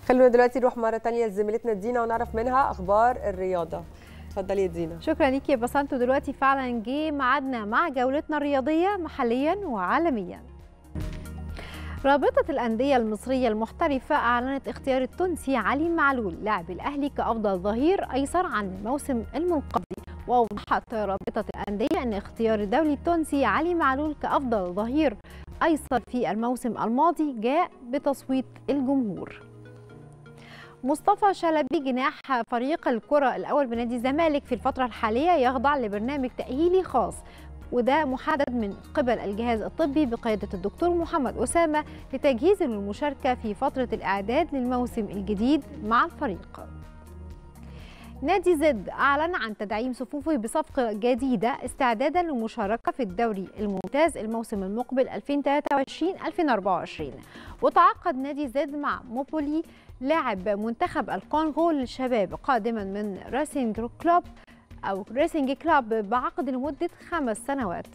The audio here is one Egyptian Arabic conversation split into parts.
خلونا دلوقتي نروح مره تانية لزميلتنا دينا ونعرف منها اخبار الرياضه اتفضلي يا دينا شكرا ليكي يا بسنت ودلوقتي فعلا جه ميعادنا مع جولتنا الرياضيه محليا وعالميا رابطة الأندية المصرية المحترفة أعلنت اختيار التونسي علي معلول لاعب الأهلي كأفضل ظهير أيسر عن الموسم المنقضي وأوضحت رابطة الأندية أن اختيار الدولي التونسي علي معلول كأفضل ظهير أيسر في الموسم الماضي جاء بتصويت الجمهور مصطفى شلبي جناح فريق الكرة الأول بنادي الزمالك في الفترة الحالية يخضع لبرنامج تأهيلي خاص وده محدد من قبل الجهاز الطبي بقيادة الدكتور محمد أسامة لتجهيزه للمشاركة في فترة الإعداد للموسم الجديد مع الفريق نادي زد أعلن عن تدعيم صفوفه بصفقة جديدة استعدادا للمشاركة في الدوري الممتاز الموسم المقبل 2023-2024 وتعاقد نادي زد مع موبولي لاعب منتخب الكونغو للشباب قادما من راسينج كلوب أو ريسنج كلاب بعقد لمدة خمس سنوات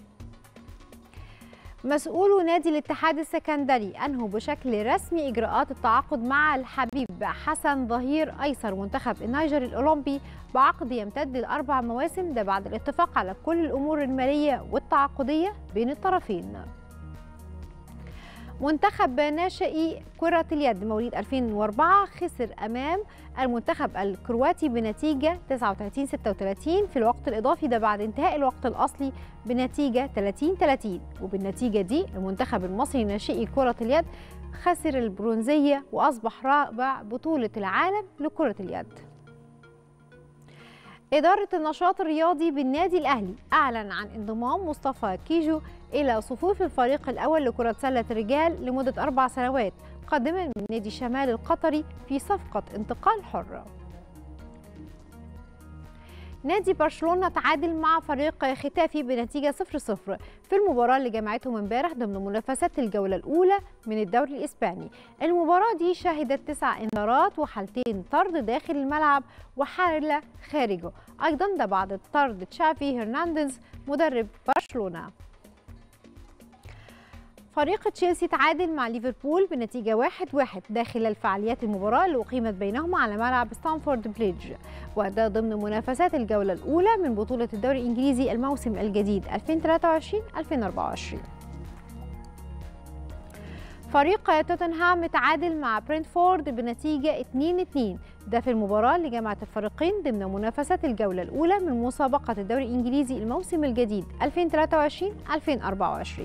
مسؤول نادي الاتحاد السكندري أنهوا بشكل رسمي إجراءات التعاقد مع الحبيب حسن ظهير أيسر منتخب النيجر الأولمبي بعقد يمتد لأربع مواسم ده بعد الاتفاق على كل الأمور المالية والتعاقدية بين الطرفين منتخب ناشئي كرة اليد مواليد 2004 خسر أمام المنتخب الكرواتي بنتيجة 39 36 في الوقت الإضافي ده بعد انتهاء الوقت الأصلي بنتيجة 30 30 وبالنتيجة دي المنتخب المصري ناشئي كرة اليد خسر البرونزية وأصبح رابع بطولة العالم لكرة اليد إدارة النشاط الرياضي بالنادي الأهلي أعلن عن انضمام مصطفى كيجو إلى صفوف الفريق الأول لكرة سلة الرجال لمدة أربع سنوات قادما من نادي شمال القطري في صفقة انتقال حرة نادي برشلونة تعادل مع فريق ختافي بنتيجة 0-0 في المباراة اللي جمعتهم امبارح ضمن منافسات الجولة الأولى من الدوري الإسباني المباراة دي شهدت تسع انذارات وحالتين طرد داخل الملعب وحالة خارجه أيضا ده بعد طرد تشافي هرنانديز مدرب برشلونة فريق تشيلسي تعادل مع ليفربول بنتيجة 1-1 داخل الفعاليات المباراة اللي أقيمت بينهما على ملعب ستانفورد بريدج وده ضمن منافسات الجولة الأولى من بطولة الدوري الإنجليزي الموسم الجديد 2023-2024 فريق توتنهام تعادل مع برينتفورد بنتيجة 2-2 ده في المباراة اللي جمعت الفريقين ضمن منافسات الجولة الأولى من مسابقة الدوري الإنجليزي الموسم الجديد 2023-2024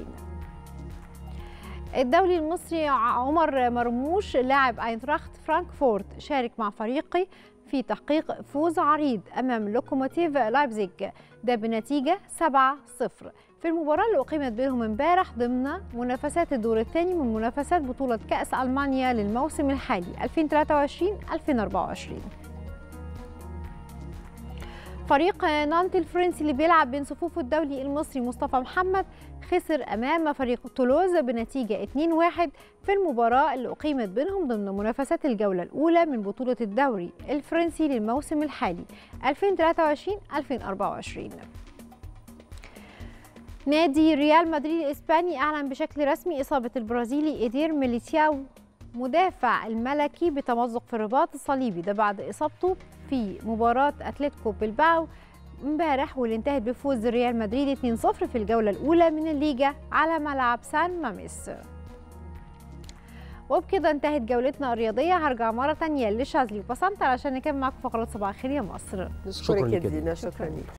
الدولي المصري عمر مرموش لاعب اينتراخت فرانكفورت شارك مع فريقه في تحقيق فوز عريض امام لوكوموتيف لايبزيج ده بنتيجه 7-0 في المباراه اللي اقيمت بينهم امبارح ضمن منافسات الدور الثاني من منافسات بطوله كاس المانيا للموسم الحالي 2023 2024 فريق نانت الفرنسي اللي بيلعب بين صفوفه الدولي المصري مصطفى محمد خسر أمام فريق تولوز بنتيجة 2-1 في المباراة اللي أقيمت بينهم ضمن منافسات الجولة الأولى من بطولة الدوري الفرنسي للموسم الحالي 2023-2024 نادي ريال مدريد الإسباني أعلن بشكل رسمي إصابة البرازيلي إيدير ميليتياو مدافع الملكي بتمزق في الرباط الصليبي ده بعد إصابته في مباراة أتلتيكو بلباو امبارح واللي انتهت بفوز ريال مدريد 2-0 في الجولة الأولى من الليجا على ملعب سان ماميس وبكده انتهت جولتنا الرياضية هرجع مرة تانية لشاذلي وبسنت علشان نكمل معاكم فقرات صباح الخير يا مصر نشكرك يا دينا شكرا ليك